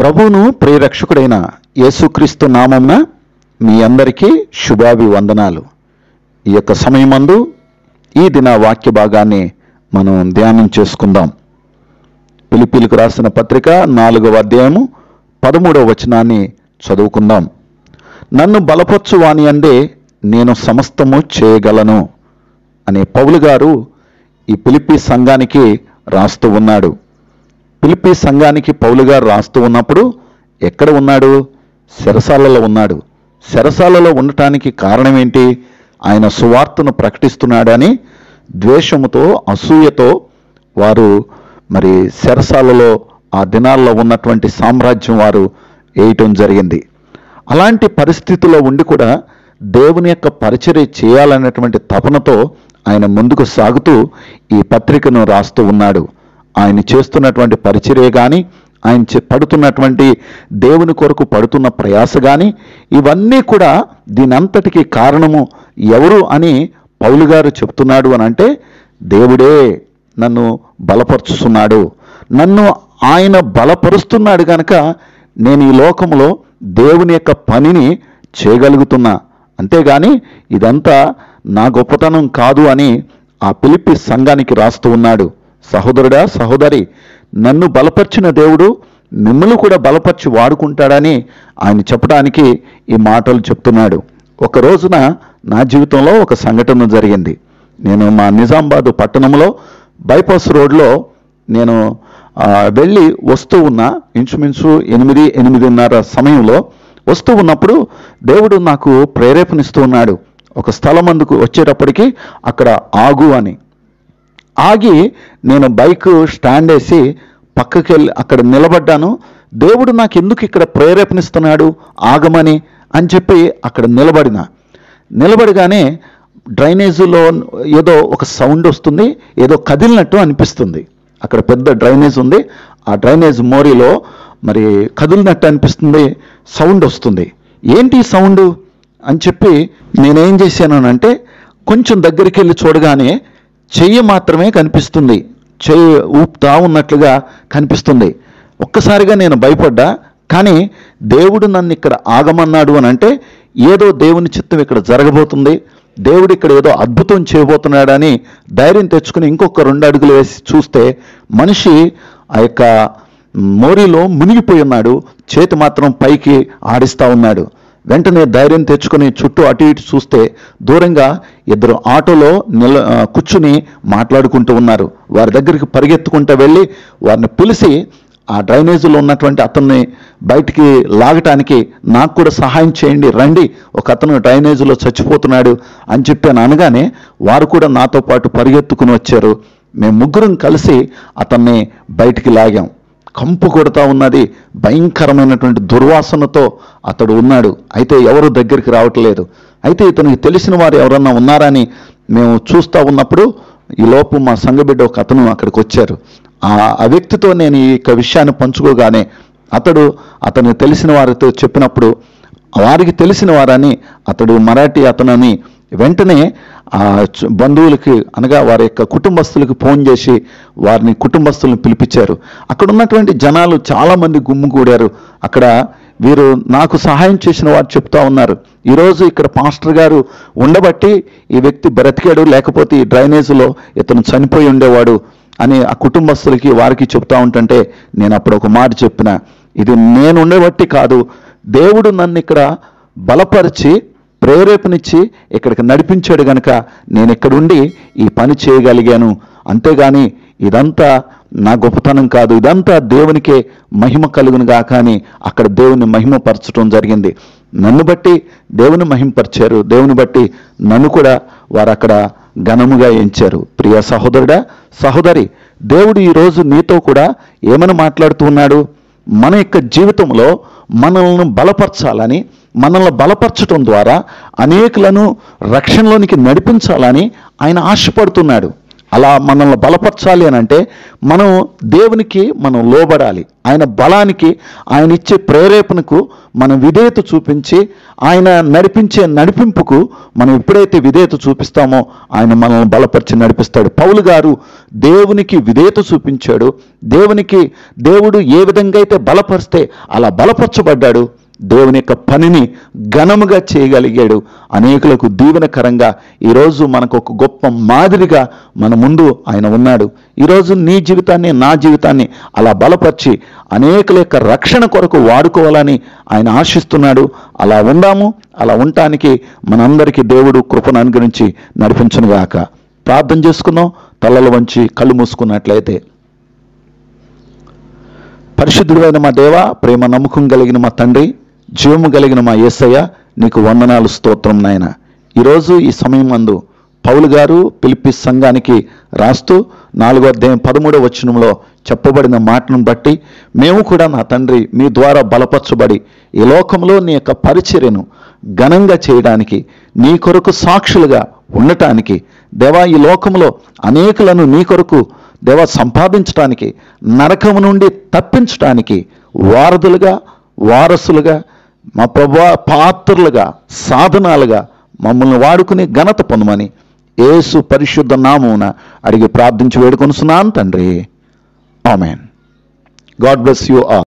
ప్రభువును ప్రియరక్షకుడైన యేసుక్రీస్తు నామంన మీ అందరికీ శుభాభివందనాలు ఈ యొక్క సమయమందు ఈ దిన వాక్య భాగాన్ని మనం ధ్యానం చేసుకుందాం పిలిపిలకు రాసిన పత్రిక నాలుగవ అధ్యాయము పదమూడవ వచనాన్ని చదువుకుందాం నన్ను బలపరచు వాని అందే నేను సమస్తము చేయగలను అనే పౌలు గారు ఈ పిలిపి సంఘానికి రాస్తూ ఉన్నాడు పిలిపి సంఘానికి పౌలు గారు రాస్తూ ఉన్నప్పుడు ఎక్కడ ఉన్నాడు చెరసాలలో ఉన్నాడు చెరసాలలో ఉండటానికి కారణం ఏంటి ఆయన సువార్తను ప్రకటిస్తున్నాడని ద్వేషముతో అసూయతో వారు మరి చెరసాలలో ఆ దినాల్లో ఉన్నటువంటి సామ్రాజ్యం వారు వేయటం జరిగింది అలాంటి పరిస్థితిలో ఉండి కూడా దేవుని యొక్క పరిచర్య చేయాలనేటువంటి తపనతో ఆయన ముందుకు సాగుతూ ఈ పత్రికను రాస్తూ ఉన్నాడు ఆయన చేస్తున్నటువంటి పరిచర్య కానీ ఆయన చే- పడుతున్నటువంటి దేవుని కొరకు పడుతున్న ప్రయాస కానీ ఇవన్నీ కూడా దీనంతటికి కారణము ఎవరు అని పౌలు గారు చెప్తున్నాడు అని అంటే దేవుడే నన్ను బలపరుచుతున్నాడు నన్ను ఆయన బలపరుస్తున్నాడు కనుక నేను ఈ లోకంలో దేవుని యొక్క పనిని చేయగలుగుతున్నా అంతేగాని ఇదంతా నా గొప్పతనం కాదు అని ఆ పిలిపి సంఘానికి రాస్తూ ఉన్నాడు సహోదరుడా సహోదరి నన్ను బలపరిచిన దేవుడు మిమ్మల్ని కూడా బలపరిచి వాడుకుంటాడని ఆయన చెప్పడానికి ఈ మాటలు చెప్తున్నాడు ఒక రోజున నా జీవితంలో ఒక సంఘటన జరిగింది నేను మా నిజామాబాద్ పట్టణంలో బైపాస్ రోడ్లో నేను ఆ, వెళ్ళి వస్తూ ఉన్న ఇంచుమించు ఎనిమిది ఎనిమిదిన్నర సమయంలో వస్తూ ఉన్నప్పుడు దేవుడు నాకు ప్రేరేపణిస్తూ ఉన్నాడు ఒక స్థలం అందుకు వచ్చేటప్పటికి అక్కడ ఆగు అని ఆగి నేను బైక్ స్టాండ్ వేసి పక్కకి వెళ్ళి అక్కడ నిలబడ్డాను దేవుడు నాకు ఎందుకు ఇక్కడ ప్రేరేపణిస్తున్నాడు ఆగమని అని చెప్పి అక్కడ నిలబడిన నిలబడగానే డ్రైనేజీలో ఏదో ఒక సౌండ్ వస్తుంది ఏదో కదిలినట్టు అనిపిస్తుంది అక్కడ పెద్ద డ్రైనేజ్ ఉంది ఆ డ్రైనేజ్ మోరీలో మరి కదిలినట్టు అనిపిస్తుంది సౌండ్ వస్తుంది ఏంటి ఈ సౌండ్ అని చెప్పి నేనేం చేశాను అంటే కొంచెం దగ్గరికి వెళ్ళి చూడగానే చెయ్యి మాత్రమే కనిపిస్తుంది చెయ్యి ఊపుతా ఉన్నట్లుగా కనిపిస్తుంది ఒక్కసారిగా నేను భయపడ్డా కానీ దేవుడు నన్ను ఇక్కడ ఆగమన్నాడు అని అంటే ఏదో దేవుని చిత్తం ఇక్కడ జరగబోతుంది దేవుడు ఇక్కడ ఏదో అద్భుతం చేయబోతున్నాడని ధైర్యం తెచ్చుకుని ఇంకొక రెండు అడుగులు వేసి చూస్తే మనిషి ఆ యొక్క మోరీలో మునిగిపోయి ఉన్నాడు చేతి మాత్రం పైకి ఆడిస్తా ఉన్నాడు వెంటనే ధైర్యం తెచ్చుకొని చుట్టూ అటు ఇటు చూస్తే దూరంగా ఇద్దరు ఆటోలో నిల ఆ, కూర్చుని మాట్లాడుకుంటూ ఉన్నారు వారి దగ్గరికి పరిగెత్తుకుంటూ వెళ్ళి వారిని పిలిచి ఆ డ్రైనేజీలో ఉన్నటువంటి అతన్ని బయటికి లాగటానికి నాకు కూడా సహాయం చేయండి రండి ఒక అతను డ్రైనేజీలో చచ్చిపోతున్నాడు అని చెప్పి అనగానే వారు కూడా నాతో పాటు పరిగెత్తుకుని వచ్చారు మేము ముగ్గురం కలిసి అతన్ని బయటికి లాగాం కంపు కొడతా ఉన్నది భయంకరమైనటువంటి దుర్వాసనతో అతడు ఉన్నాడు అయితే ఎవరు దగ్గరికి రావట్లేదు అయితే ఇతనికి తెలిసిన వారు ఎవరన్నా ఉన్నారని మేము చూస్తూ ఉన్నప్పుడు ఈ లోపు మా సంఘబిడ్డ ఒక అతను అక్కడికి వచ్చారు ఆ ఆ వ్యక్తితో నేను ఈ యొక్క విషయాన్ని పంచుకోగానే అతడు అతను తెలిసిన వారితో చెప్పినప్పుడు వారికి తెలిసిన వారని అతడు మరాఠీ అతనని వెంటనే ఆ చ- బంధువులకి అనగా వారి యొక్క కుటుంబస్తులకు ఫోన్ చేసి వారిని కుటుంబస్తులను పిలిపించారు అక్కడ ఉన్నటువంటి జనాలు చాలా మంది గుమ్ముగూడారు అక్కడ వీరు నాకు సహాయం చేసిన వారు చెప్తా ఉన్నారు ఈరోజు ఇక్కడ పాస్టర్ గారు ఉండబట్టి ఈ వ్యక్తి బ్రతికాడు లేకపోతే ఈ డ్రైనేజీలో ఇతను చనిపోయి ఉండేవాడు అని ఆ కుటుంబస్తులకి వారికి చెప్తా ఉంటుంటే నేను అప్పుడు ఒక మాట చెప్పిన ఇది నేను ఉండబట్టి కాదు దేవుడు నన్ను ఇక్కడ బలపరిచి ప్రేరేపణిచ్చి ఇక్కడికి నడిపించాడు గనక నేను ఇక్కడుండి ఈ పని చేయగలిగాను అంతేగాని ఇదంతా నా గొప్పతనం కాదు ఇదంతా దేవునికే మహిమ కలుగును గాక అని అక్కడ దేవుని మహిమపరచడం జరిగింది నన్ను బట్టి దేవుని మహిమపరిచారు దేవుని బట్టి నన్ను కూడా వారు అక్కడ ఘనముగా ఎంచారు ప్రియ సహోదరుడా సహోదరి దేవుడు ఈరోజు నీతో కూడా ఏమని మాట్లాడుతూ ఉన్నాడు మన యొక్క జీవితంలో మనల్ని బలపరచాలని మనల్ని బలపరచటం ద్వారా అనేకులను రక్షణలోనికి నడిపించాలని ఆయన ఆశపడుతున్నాడు అలా మనల్ని బలపరచాలి అని అంటే మనం దేవునికి మనం లోబడాలి ఆయన బలానికి ఆయన ఇచ్చే ప్రేరేపణకు మనం విధేయత చూపించి ఆయన నడిపించే నడిపింపుకు మనం ఎప్పుడైతే విధేయత చూపిస్తామో ఆయన మనల్ని బలపరిచి నడిపిస్తాడు పౌలు గారు దేవునికి విధేయత చూపించాడు దేవునికి దేవుడు ఏ విధంగా అయితే బలపరిస్తే అలా బలపరచబడ్డాడు దేవుని యొక్క పనిని ఘనముగా చేయగలిగాడు అనేకులకు దీవెనకరంగా ఈరోజు మనకు ఒక గొప్ప మాదిరిగా మన ముందు ఆయన ఉన్నాడు ఈరోజు నీ జీవితాన్ని నా జీవితాన్ని అలా బలపరిచి అనేకుల యొక్క రక్షణ కొరకు వాడుకోవాలని ఆయన ఆశిస్తున్నాడు అలా ఉందాము అలా ఉండటానికి మనందరికీ దేవుడు కృపను అనుగ్రహించి నడిపించునుగాక ప్రార్థన చేసుకుందాం తలలు వంచి కళ్ళు మూసుకున్నట్లయితే పరిశుద్ధుడైన మా దేవ ప్రేమ నమ్మకం కలిగిన మా తండ్రి జీవము కలిగిన మా యేసయ్య నీకు వందనాలు స్తోత్రం నాయన ఈరోజు ఈ సమయం మందు పౌలు గారు పిలిపి సంఘానికి రాస్తూ నాలుగో అధ్యాయం పదమూడవ వచనంలో చెప్పబడిన మాటను బట్టి మేము కూడా నా తండ్రి మీ ద్వారా బలపరచబడి ఈ లోకంలో నీ యొక్క పరిచర్యను ఘనంగా చేయడానికి నీ కొరకు సాక్షులుగా ఉండటానికి దేవా ఈ లోకంలో అనేకులను నీ కొరకు దేవ సంపాదించడానికి నరకము నుండి తప్పించడానికి వారధులుగా వారసులుగా మా ప్రభా పాత్రలుగా సాధనాలుగా మమ్మల్ని వాడుకుని ఘనత పొందమని యేసు పరిశుద్ధ నామమున అడిగి ప్రార్థించి వేడుకొనుసున్నాను తండ్రి amen God bless you all